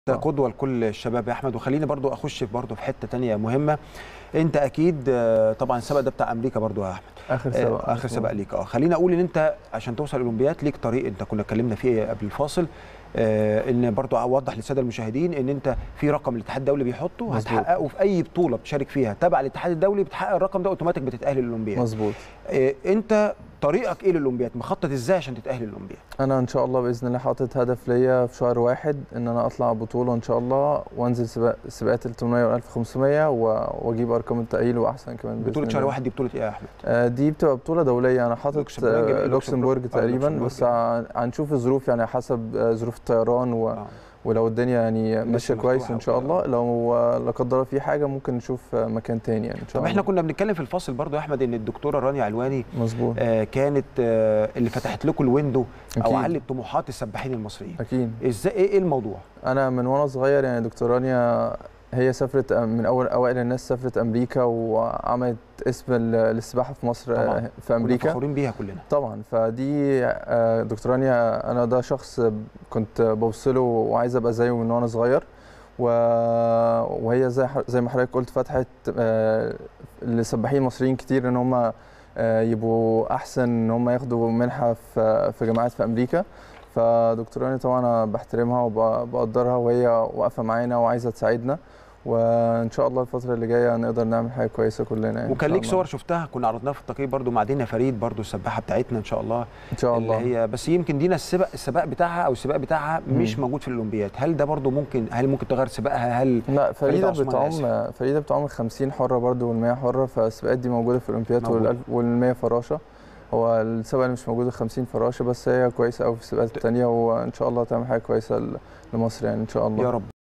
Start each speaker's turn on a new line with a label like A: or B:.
A: ده قدوه لكل الشباب يا احمد وخليني برضو اخش برضو في حته تانية مهمه انت اكيد آه، طبعا السبق ده بتاع امريكا برضو يا احمد
B: اخر
A: آه،
B: سباق
A: اخر سبق ليك اه خليني اقول ان انت عشان توصل الاولمبياد ليك طريق انت كنا اتكلمنا فيه قبل الفاصل آه، ان برضو اوضح للساده المشاهدين ان انت في رقم الاتحاد الدولي بيحطه
B: مظبوط.
A: هتحققه في اي بطوله بتشارك فيها تبع الاتحاد الدولي بتحقق الرقم ده اوتوماتيك بتتاهل للاولمبياد
B: مظبوط
A: آه، انت طريقك ايه للاولمبياد مخطط ازاي عشان تتاهل للاولمبياد
B: انا ان شاء الله باذن الله حاطط هدف ليا في شهر واحد ان انا اطلع بطوله ان شاء الله وانزل سباق سباقات ال 800 وال 1500 و- واجيب ارقام التأهيل واحسن كمان بإذن
A: بطوله شهر
B: الله.
A: واحد دي بطوله ايه يا احمد
B: آه، دي بتبقى بطولة دولية أنا حاطط
A: لوكسمبورج،
B: آه،
A: جميل،
B: لوكسمبورج
A: لوكسمبورج. آه،
B: تقريبا
A: لوكسمبورج.
B: بس هن- هنشوف الظروف يعني حسب آه، ظروف الطيران و...
A: آه.
B: ولو الدنيا يعني ماشية كويس
A: مفتوحة
B: إن شاء
A: وكده.
B: الله لو آه، لا قدر الله في حاجة ممكن نشوف آه، مكان تاني يعني إن شاء
A: طب
B: الله
A: احنا كنا بنتكلم في الفاصل برضو يا احمد ان الدكتوره رانيا علواني
B: مظبوط
A: آه، كانت آه، اللي فتحت لكم الويندو او
B: أكيد.
A: علت طموحات السباحين المصريين
B: أكيد
A: ازاي ايه إيه الموضوع
B: انا من وانا صغير يعني دكتور رانيا هي سافرت من اول اوائل الناس سافرت امريكا وعملت اسم ال- للسباحه في مصر
A: طبعاً.
B: آه، في
A: كنا
B: امريكا
A: فخورين بيها كلنا
B: طبعا فدي آه، دكتور رانيا انا ده شخص كنت ببص له وعايز ابقى زيه من وانا صغير و... وهي زي ح- زي ما حضرتك قلت فتحت آه، لسباحين مصريين كتير ان هم آه، يبقوا احسن ان هم ياخدوا منحه في في جامعات في امريكا فدكتور رانيا طبعا انا بحترمها وبقدرها وهي واقفه معانا وعايزه تساعدنا وان شاء الله الفتره اللي جايه نقدر نعمل حاجه كويسه كلنا يعني إن
A: وكان
B: شاء
A: ليك
B: الله.
A: صور شفتها كنا عرضناها في التقرير برضو مع دينا فريد برضو السباحه بتاعتنا ان شاء الله
B: ان شاء الله
A: اللي هي بس يمكن دينا السباق السباق بتاعها او السباق بتاعها
B: مم.
A: مش موجود في الاولمبياد هل ده برضو ممكن هل ممكن تغير سباقها هل
B: لا فريده
A: عثمان
B: بتعوم فريده بتعوم 50 حره برضو وال100 حره فالسباقات دي موجوده في الاولمبياد
A: موجودة.
B: وال100 فراشه هو السباق اللي مش موجود ال 50 فراشه بس هي كويسه قوي في السباقات الثانيه وان شاء الله تعمل حاجه كويسه ل- لمصر يعني ان شاء الله
A: يا رب